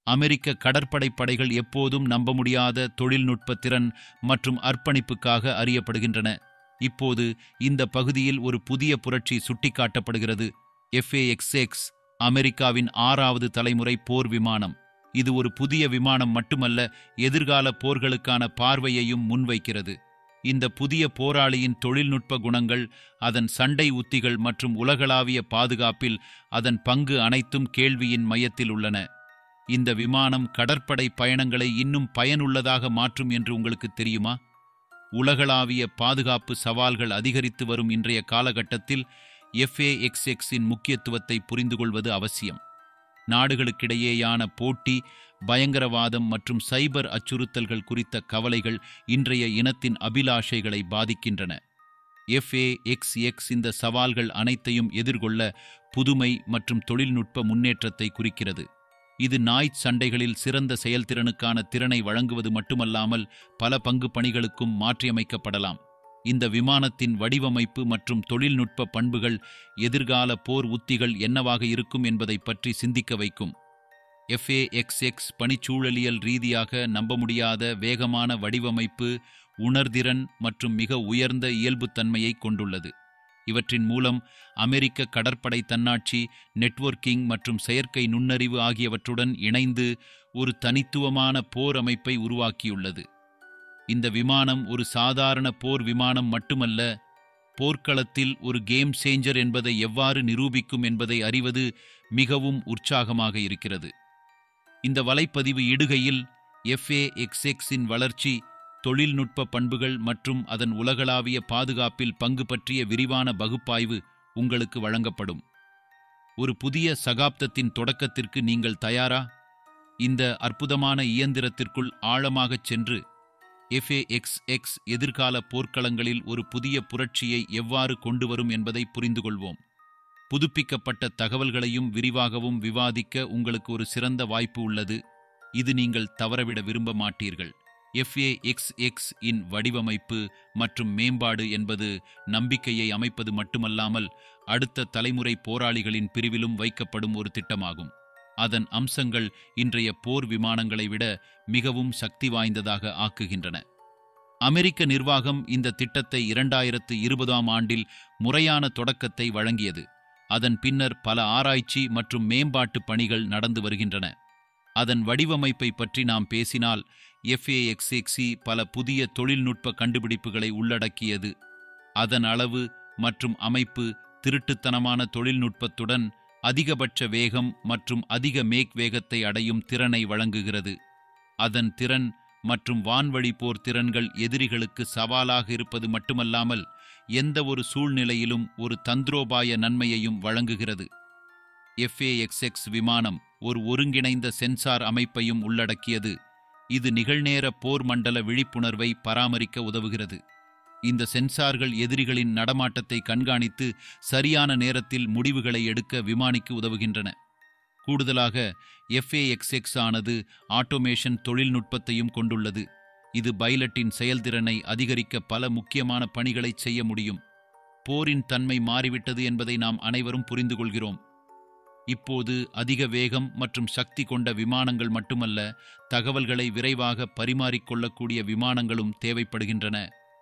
அமெரிக்க கடற்படை படைகள் எப்போதும் நம்ப முடியாத தொழில்நுட்ப திறன் மற்றும் அர்ப்பணிப்புக்காக அறியப்படுகின்றன இப்போது இந்த பகுதியில் ஒரு புதிய புரட்சி சுட்டிக்காட்டப்படுகிறது எஃப்ஏஎக்ஸ்எக்ஸ் அமெரிக்காவின் ஆறாவது தலைமுறை போர் விமானம் இது ஒரு புதிய விமானம் மட்டுமல்ல எதிர்கால போர்களுக்கான பார்வையையும் முன்வைக்கிறது இந்த புதிய போராளியின் தொழில்நுட்ப குணங்கள் அதன் சண்டை உத்திகள் மற்றும் உலகளாவிய பாதுகாப்பில் அதன் பங்கு அனைத்தும் கேள்வியின் மையத்தில் உள்ளன இந்த விமானம் கடற்படை பயணங்களை இன்னும் பயனுள்ளதாக மாற்றும் என்று உங்களுக்கு தெரியுமா உலகளாவிய பாதுகாப்பு சவால்கள் அதிகரித்து வரும் இன்றைய காலகட்டத்தில் எஃப்ஏஎக்ஸ்எக்ஸின் முக்கியத்துவத்தை புரிந்துகொள்வது அவசியம் நாடுகளுக்கிடையேயான போட்டி பயங்கரவாதம் மற்றும் சைபர் அச்சுறுத்தல்கள் குறித்த கவலைகள் இன்றைய இனத்தின் அபிலாஷைகளை பாதிக்கின்றன எஃப்ஏஎக்ஸ்எக்ஸ் இந்த சவால்கள் அனைத்தையும் எதிர்கொள்ள புதுமை மற்றும் தொழில்நுட்ப முன்னேற்றத்தை குறிக்கிறது இது நாய்ச் சண்டைகளில் சிறந்த செயல்திறனுக்கான திறனை வழங்குவது மட்டுமல்லாமல் பல பங்கு பணிகளுக்கும் மாற்றியமைக்கப்படலாம் இந்த விமானத்தின் வடிவமைப்பு மற்றும் தொழில்நுட்ப பண்புகள் எதிர்கால போர் உத்திகள் என்னவாக இருக்கும் என்பதை பற்றி சிந்திக்க வைக்கும் எஃப்ஏஎக்ஸ்எக்ஸ் பணிச்சூழலியல் ரீதியாக நம்ப முடியாத வேகமான வடிவமைப்பு உணர்திறன் மற்றும் மிக உயர்ந்த இயல்புத்தன்மையை கொண்டுள்ளது இவற்றின் மூலம் அமெரிக்க கடற்படை தன்னாட்சி நெட்வொர்க்கிங் மற்றும் செயற்கை நுண்ணறிவு ஆகியவற்றுடன் இணைந்து ஒரு தனித்துவமான போர் அமைப்பை உருவாக்கியுள்ளது இந்த விமானம் ஒரு சாதாரண போர் விமானம் மட்டுமல்ல போர்க்களத்தில் ஒரு கேம் சேஞ்சர் என்பதை எவ்வாறு நிரூபிக்கும் என்பதை அறிவது மிகவும் உற்சாகமாக இருக்கிறது இந்த வலைப்பதிவு இடுகையில் எஃப்ஏஎக்ஸ்எக்ஸின் வளர்ச்சி தொழில்நுட்ப பண்புகள் மற்றும் அதன் உலகளாவிய பாதுகாப்பில் பங்கு பற்றிய விரிவான பகுப்பாய்வு உங்களுக்கு வழங்கப்படும் ஒரு புதிய சகாப்தத்தின் தொடக்கத்திற்கு நீங்கள் தயாரா இந்த அற்புதமான இயந்திரத்திற்குள் ஆழமாகச் சென்று எஃப்ஏஎக்ஸ்எக்ஸ் எதிர்கால போர்க்களங்களில் ஒரு புதிய புரட்சியை எவ்வாறு கொண்டு வரும் என்பதை புரிந்து கொள்வோம் புதுப்பிக்கப்பட்ட தகவல்களையும் விரிவாகவும் விவாதிக்க உங்களுக்கு ஒரு சிறந்த வாய்ப்பு உள்ளது இது நீங்கள் தவறவிட விரும்ப மாட்டீர்கள் எஃப்ஏஎக்ஸ்எக்ஸ் இன் வடிவமைப்பு மற்றும் மேம்பாடு என்பது நம்பிக்கையை அமைப்பது மட்டுமல்லாமல் அடுத்த தலைமுறை போராளிகளின் பிரிவிலும் வைக்கப்படும் ஒரு திட்டமாகும் அதன் அம்சங்கள் இன்றைய போர் விமானங்களை விட மிகவும் சக்தி வாய்ந்ததாக ஆக்குகின்றன அமெரிக்க நிர்வாகம் இந்த திட்டத்தை இரண்டாயிரத்து இருபதாம் ஆண்டில் முறையான தொடக்கத்தை வழங்கியது அதன் பின்னர் பல ஆராய்ச்சி மற்றும் மேம்பாட்டு பணிகள் நடந்து வருகின்றன அதன் வடிவமைப்பை பற்றி நாம் பேசினால் எஃப்ஏஎக்ஸ்எக்ஸி பல புதிய தொழில்நுட்ப கண்டுபிடிப்புகளை உள்ளடக்கியது அதன் அளவு மற்றும் அமைப்பு திருட்டுத்தனமான தொழில்நுட்பத்துடன் அதிகபட்ச வேகம் மற்றும் அதிக மேக் வேகத்தை அடையும் திறனை வழங்குகிறது அதன் திறன் மற்றும் வான்வழி போர் திறன்கள் எதிரிகளுக்கு சவாலாக இருப்பது மட்டுமல்லாமல் எந்த ஒரு சூழ்நிலையிலும் ஒரு தந்திரோபாய நன்மையையும் வழங்குகிறது எஃப்ஏஎக்ஸ்எக்ஸ் விமானம் ஒரு ஒருங்கிணைந்த சென்சார் அமைப்பையும் உள்ளடக்கியது இது நிகழ்நேர போர் மண்டல விழிப்புணர்வை பராமரிக்க உதவுகிறது இந்த சென்சார்கள் எதிரிகளின் நடமாட்டத்தை கண்காணித்து சரியான நேரத்தில் முடிவுகளை எடுக்க விமானிக்கு உதவுகின்றன கூடுதலாக எஃப்ஏஎக்ஸ்எக்ஸ் ஆனது ஆட்டோமேஷன் தொழில்நுட்பத்தையும் கொண்டுள்ளது இது பைலட்டின் செயல்திறனை அதிகரிக்க பல முக்கியமான பணிகளை செய்ய முடியும் போரின் தன்மை மாறிவிட்டது என்பதை நாம் அனைவரும் புரிந்து கொள்கிறோம் இப்போது அதிக வேகம் மற்றும் சக்தி கொண்ட விமானங்கள் மட்டுமல்ல தகவல்களை விரைவாக பரிமாறிக்கொள்ளக்கூடிய விமானங்களும் தேவைப்படுகின்றன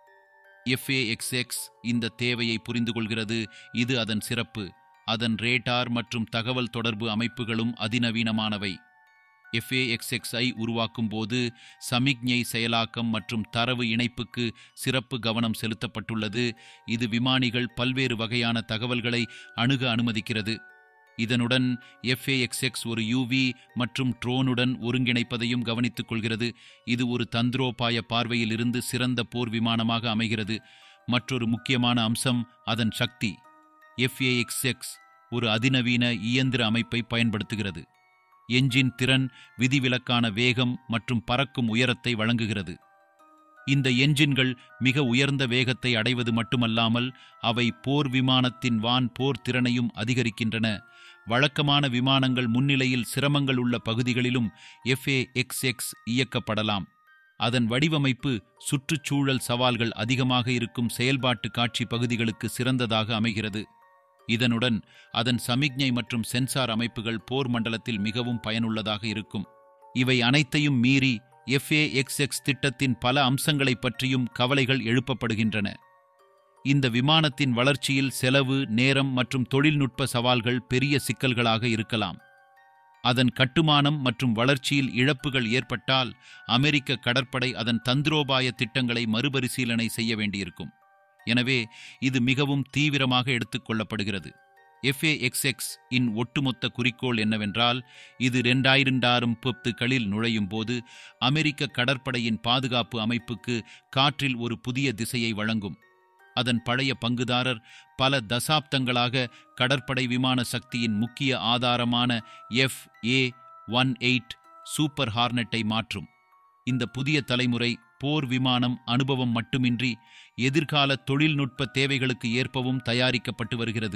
எஃப்ஏஎக்ஸ்எக்ஸ் இந்த தேவையை புரிந்து கொள்கிறது இது அதன் சிறப்பு அதன் ரேடார் மற்றும் தகவல் தொடர்பு அமைப்புகளும் அதிநவீனமானவை எஃப்ஏஎக்ஸ்எக்ஸ்ஐ உருவாக்கும் போது சமிக்ஞை செயலாக்கம் மற்றும் தரவு இணைப்புக்கு சிறப்பு கவனம் செலுத்தப்பட்டுள்ளது இது விமானிகள் பல்வேறு வகையான தகவல்களை அணுக அனுமதிக்கிறது இதனுடன் எஃப்ஏஎக்ஸ்எக்ஸ் ஒரு யூவி மற்றும் ட்ரோனுடன் ஒருங்கிணைப்பதையும் கவனித்துக் கொள்கிறது இது ஒரு தந்திரோபாய பார்வையில் இருந்து சிறந்த போர் விமானமாக அமைகிறது மற்றொரு முக்கியமான அம்சம் அதன் சக்தி எஃப்ஏஎக்ஸ்எக்ஸ் ஒரு அதிநவீன இயந்திர அமைப்பை பயன்படுத்துகிறது எஞ்சின் திறன் விதிவிலக்கான வேகம் மற்றும் பறக்கும் உயரத்தை வழங்குகிறது இந்த என்ஜின்கள் மிக உயர்ந்த வேகத்தை அடைவது மட்டுமல்லாமல் அவை போர் விமானத்தின் வான் போர் திறனையும் அதிகரிக்கின்றன வழக்கமான விமானங்கள் முன்னிலையில் சிரமங்கள் உள்ள பகுதிகளிலும் எஃப்ஏஎக்ஸ்எக்ஸ் இயக்கப்படலாம் அதன் வடிவமைப்பு சுற்றுச்சூழல் சவால்கள் அதிகமாக இருக்கும் செயல்பாட்டு காட்சி பகுதிகளுக்கு சிறந்ததாக அமைகிறது இதனுடன் அதன் சமிக்ஞை மற்றும் சென்சார் அமைப்புகள் போர் மண்டலத்தில் மிகவும் பயனுள்ளதாக இருக்கும் இவை அனைத்தையும் மீறி எஃப்ஏஎக்ஸ்எக்ஸ் திட்டத்தின் பல அம்சங்களைப் பற்றியும் கவலைகள் எழுப்பப்படுகின்றன இந்த விமானத்தின் வளர்ச்சியில் செலவு நேரம் மற்றும் தொழில்நுட்ப சவால்கள் பெரிய சிக்கல்களாக இருக்கலாம் அதன் கட்டுமானம் மற்றும் வளர்ச்சியில் இழப்புகள் ஏற்பட்டால் அமெரிக்க கடற்படை அதன் தந்திரோபாய திட்டங்களை மறுபரிசீலனை செய்ய வேண்டியிருக்கும் எனவே இது மிகவும் தீவிரமாக எடுத்துக்கொள்ளப்படுகிறது எஃப்ஏஎக்ஸ்எக்ஸ் இன் ஒட்டுமொத்த குறிக்கோள் என்னவென்றால் இது ரெண்டாயிரண்டாயிரம் பத்துகளில் நுழையும் போது அமெரிக்க கடற்படையின் பாதுகாப்பு அமைப்புக்கு காற்றில் ஒரு புதிய திசையை வழங்கும் அதன் பழைய பங்குதாரர் பல தசாப்தங்களாக கடற்படை விமான சக்தியின் முக்கிய ஆதாரமான F A one eight super ஹார்னெட்டை மாற்றும் இந்த புதிய தலைமுறை போர் விமானம் அனுபவம் மட்டுமின்றி எதிர்கால தொழில்நுட்ப தேவைகளுக்கு ஏற்பவும் தயாரிக்கப்பட்டு வருகிறது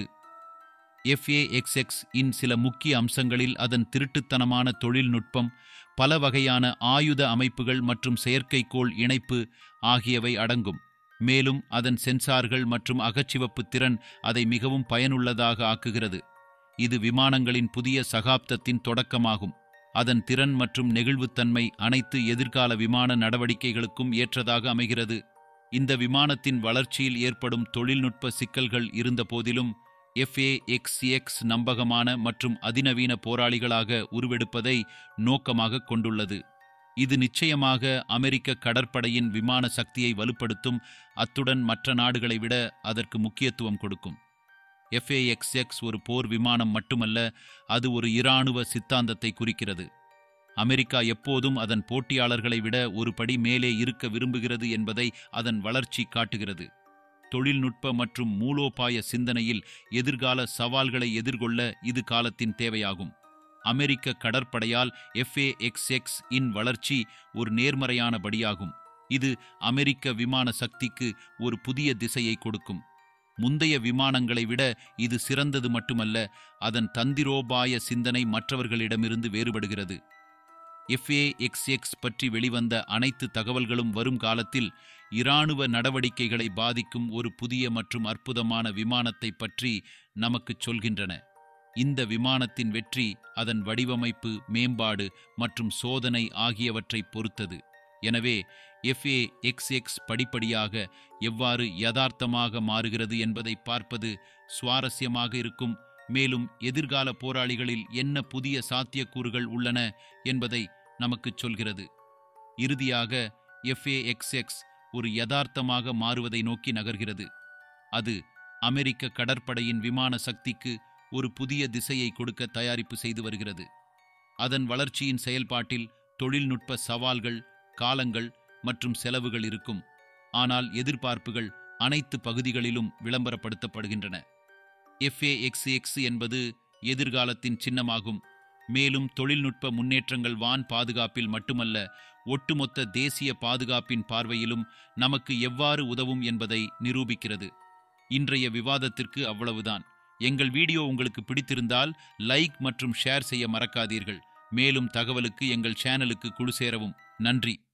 எஃப்ஏஎக்ஸ்எக்ஸ் இன் சில முக்கிய அம்சங்களில் அதன் திருட்டுத்தனமான தொழில்நுட்பம் பல வகையான ஆயுத அமைப்புகள் மற்றும் செயற்கைக்கோள் இணைப்பு ஆகியவை அடங்கும் மேலும் அதன் சென்சார்கள் மற்றும் அகச்சிவப்பு திறன் அதை மிகவும் பயனுள்ளதாக ஆக்குகிறது இது விமானங்களின் புதிய சகாப்தத்தின் தொடக்கமாகும் அதன் திறன் மற்றும் நெகிழ்வுத்தன்மை அனைத்து எதிர்கால விமான நடவடிக்கைகளுக்கும் ஏற்றதாக அமைகிறது இந்த விமானத்தின் வளர்ச்சியில் ஏற்படும் தொழில்நுட்ப சிக்கல்கள் இருந்தபோதிலும் எஃப்ஏஎக்ஸ்எக்ஸ் நம்பகமான மற்றும் அதிநவீன போராளிகளாக உருவெடுப்பதை நோக்கமாக கொண்டுள்ளது இது நிச்சயமாக அமெரிக்க கடற்படையின் விமான சக்தியை வலுப்படுத்தும் அத்துடன் மற்ற நாடுகளை விட அதற்கு முக்கியத்துவம் கொடுக்கும் எஃப்ஏஎக்ஸ்எக்ஸ் ஒரு போர் விமானம் மட்டுமல்ல அது ஒரு இராணுவ சித்தாந்தத்தை குறிக்கிறது அமெரிக்கா எப்போதும் அதன் போட்டியாளர்களை விட ஒரு படி மேலே இருக்க விரும்புகிறது என்பதை அதன் வளர்ச்சி காட்டுகிறது தொழில்நுட்ப மற்றும் மூலோபாய சிந்தனையில் எதிர்கால சவால்களை எதிர்கொள்ள இது காலத்தின் தேவையாகும் அமெரிக்க கடற்படையால் எஃப்ஏஎக்ஸ்எக்ஸ் இன் வளர்ச்சி ஒரு நேர்மறையான படியாகும் இது அமெரிக்க விமான சக்திக்கு ஒரு புதிய திசையை கொடுக்கும் முந்தைய விமானங்களை விட இது சிறந்தது மட்டுமல்ல அதன் தந்திரோபாய சிந்தனை மற்றவர்களிடமிருந்து வேறுபடுகிறது எஃப்ஏஎக்ஸ்எக்ஸ் பற்றி வெளிவந்த அனைத்து தகவல்களும் வரும் காலத்தில் இராணுவ நடவடிக்கைகளை பாதிக்கும் ஒரு புதிய மற்றும் அற்புதமான விமானத்தை பற்றி நமக்குச் சொல்கின்றன இந்த விமானத்தின் வெற்றி அதன் வடிவமைப்பு மேம்பாடு மற்றும் சோதனை ஆகியவற்றை பொறுத்தது எனவே எஃப்ஏ எக்ஸ் எக்ஸ் படிப்படியாக எவ்வாறு யதார்த்தமாக மாறுகிறது என்பதை பார்ப்பது சுவாரஸ்யமாக இருக்கும் மேலும் எதிர்கால போராளிகளில் என்ன புதிய சாத்தியக்கூறுகள் உள்ளன என்பதை நமக்குச் சொல்கிறது இறுதியாக எஃப்ஏ எக்ஸ் எக்ஸ் ஒரு யதார்த்தமாக மாறுவதை நோக்கி நகர்கிறது அது அமெரிக்க கடற்படையின் விமான சக்திக்கு ஒரு புதிய திசையை கொடுக்க தயாரிப்பு செய்து வருகிறது அதன் வளர்ச்சியின் செயல்பாட்டில் தொழில்நுட்ப சவால்கள் காலங்கள் மற்றும் செலவுகள் இருக்கும் ஆனால் எதிர்பார்ப்புகள் அனைத்து பகுதிகளிலும் விளம்பரப்படுத்தப்படுகின்றன எஃப்ஏஎக்ஸ்எக்ஸ் என்பது எதிர்காலத்தின் சின்னமாகும் மேலும் தொழில்நுட்ப முன்னேற்றங்கள் வான் பாதுகாப்பில் மட்டுமல்ல ஒட்டுமொத்த தேசிய பாதுகாப்பின் பார்வையிலும் நமக்கு எவ்வாறு உதவும் என்பதை நிரூபிக்கிறது இன்றைய விவாதத்திற்கு அவ்வளவுதான் எங்கள் வீடியோ உங்களுக்கு பிடித்திருந்தால் லைக் மற்றும் ஷேர் செய்ய மறக்காதீர்கள் மேலும் தகவலுக்கு எங்கள் சேனலுக்கு குழு சேரவும் நன்றி